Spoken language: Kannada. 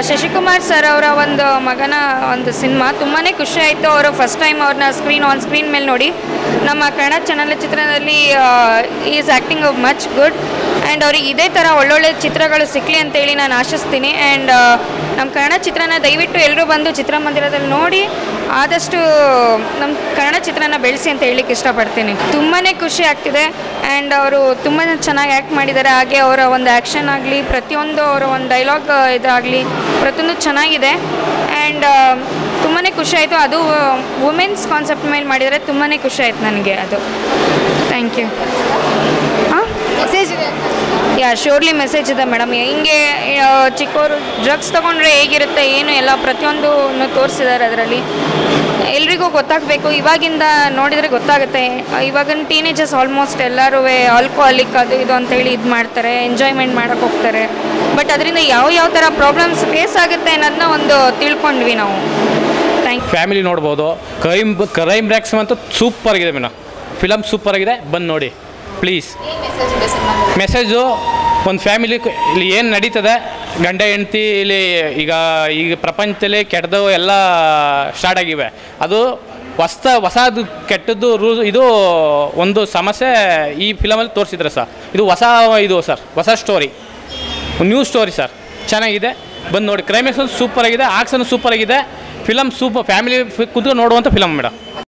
ಶಶಿಕುಮಾರ್ ಸರ್ ಅವರ ಒಂದು ಮಗನ ಒಂದು ಸಿನಿಮಾ ತುಂಬಾ ಖುಷಿ ಆಯಿತು ಅವರು ಫಸ್ಟ್ ಟೈಮ್ ಅವ್ರನ್ನ ಸ್ಕ್ರೀನ್ ಆನ್ ಸ್ಕ್ರೀನ್ ಮೇಲೆ ನೋಡಿ ನಮ್ಮ ಕನ್ನಡ ಚಲನಚಿತ್ರದಲ್ಲಿ is acting much good and ಅವ್ರಿಗೆ ಇದೇ ಥರ ಒಳ್ಳೊಳ್ಳೆ ಚಿತ್ರಗಳು ಸಿಕ್ಕಲಿ ಅಂತೇಳಿ ನಾನು ಆಶಿಸ್ತೀನಿ ಆ್ಯಂಡ್ ನಮ್ಮ ಕನ್ನಡ ಚಿತ್ರನ ದಯವಿಟ್ಟು ಎಲ್ಲರೂ ಬಂದು ಚಿತ್ರಮಂದಿರದಲ್ಲಿ ನೋಡಿ ಆದಷ್ಟು ನಮ್ಮ ಕನ್ನಡ ಚಿತ್ರನ ಬೆಳೆಸಿ ಅಂತ ಹೇಳಲಿಕ್ಕೆ ಇಷ್ಟಪಡ್ತೀನಿ ತುಂಬಾ ಖುಷಿ ಆಗ್ತಿದೆ ಆ್ಯಂಡ್ ಅವರು ತುಂಬ ಚೆನ್ನಾಗಿ ಆ್ಯಕ್ಟ್ ಮಾಡಿದ್ದಾರೆ ಹಾಗೆ ಅವರ ಒಂದು ಆ್ಯಕ್ಷನ್ ಆಗಲಿ ಪ್ರತಿಯೊಂದು ಅವರ ಒಂದು ಡೈಲಾಗ್ ಇದಾಗಲಿ ಪ್ರತಿಯೊಂದು ಚೆನ್ನಾಗಿದೆ ಆ್ಯಂಡ್ ತುಂಬಾ ಖುಷಿ ಆಯಿತು ಅದು ವುಮೆನ್ಸ್ ಕಾನ್ಸೆಪ್ಟ್ ಮೇಲೆ ಮಾಡಿದರೆ ತುಂಬಾ ಖುಷಿ ಆಯ್ತು ನನಗೆ ಅದು ಥ್ಯಾಂಕ್ ಯು ಹಾಂ ಮೆಸೇಜ್ ಇದೆ ಅಂತ ಯಾ ಶೋರ್ಲಿ ಮೆಸೇಜ್ ಇದೆ ಮೇಡಮ್ ಹಿಂಗೆ ಆ, ಚಿಕ್ಕವರು ಡ್ರಗ್ಸ್ ತೊಗೊಂಡ್ರೆ ಹೇಗಿರುತ್ತೆ ಏನು ಎಲ್ಲ ಪ್ರತಿಯೊಂದು ತೋರಿಸಿದ್ದಾರೆ ಅದರಲ್ಲಿ ಎಲ್ರಿಗೂ ಗೊತ್ತಾಗಬೇಕು ಇವಾಗಿಂದ ನೋಡಿದರೆ ಗೊತ್ತಾಗುತ್ತೆ ಇವಾಗಿನ ಟೀನೇಜರ್ಸ್ ಆಲ್ಮೋಸ್ಟ್ ಎಲ್ಲರೂ ಆಲ್ಕೋಹಾಲಿಕ್ ಅದು ಇದು ಅಂತೇಳಿ ಇದು ಮಾಡ್ತಾರೆ ಎಂಜಾಯ್ಮೆಂಟ್ ಮಾಡೋಕ್ಕೆ ಹೋಗ್ತಾರೆ ಬಟ್ ಅದರಿಂದ ಯಾವ ಯಾವ ಥರ ಪ್ರಾಬ್ಲಮ್ಸ್ ಫೇಸ್ ಆಗುತ್ತೆ ಅನ್ನೋದನ್ನ ಒಂದು ತಿಳ್ಕೊಂಡ್ವಿ ನಾವು ಥ್ಯಾಂಕ್ ಫ್ಯಾಮಿಲಿ ನೋಡ್ಬೋದು ಕ್ರೈಮ್ ಕ್ರೈಮ್ ರ್ಯಾಕ್ಸ್ ಅಂತೂ ಸೂಪರ್ ಆಗಿದೆ ಮೇಡಮ್ ಫಿಲಮ್ ಸೂಪರ್ ಆಗಿದೆ ಬಂದು ನೋಡಿ ಪ್ಲೀಸ್ ಏನು ಮೆಸೇಜ್ ಇದೆ ಸಿನಿಮಾ ಮೆಸೇಜು ಒಂದು ಫ್ಯಾಮಿಲಿ ಇಲ್ಲಿ ಏನು ನಡೀತದೆ ಗಂಡ ಹೆಂಡ್ತಿ ಇಲ್ಲಿ ಈಗ ಈಗ ಪ್ರಪಂಚದಲ್ಲಿ ಕೆಟ್ಟದು ಎಲ್ಲ ಸ್ಟಾರ್ಟ್ ಆಗಿವೆ ಅದು ಹೊಸ ಹೊಸದು ಕೆಟ್ಟದ್ದು ರೂ ಇದು ಒಂದು ಸಮಸ್ಯೆ ಈ ಫಿಲಮಲ್ಲಿ ತೋರಿಸಿದ್ರೆ ಸರ್ ಇದು ಹೊಸ ಇದು ಸರ್ ಹೊಸ ಸ್ಟೋರಿ ನ್ಯೂ ಸ್ಟೋರಿ ಸರ್ ಚೆನ್ನಾಗಿದೆ ಬಂದು ನೋಡಿ ಕ್ಲೈಮ್ಯಾಕ್ಸ್ ಸೂಪರ್ ಆಗಿದೆ ಆಕ್ಷನ್ ಸೂಪರ್ ಆಗಿದೆ ಫಿಲಮ್ ಸೂಪರ್ ಫ್ಯಾಮಿಲಿ ಕುಂತು ನೋಡುವಂಥ ಫಿಲಮ್ ಮೇಡಮ್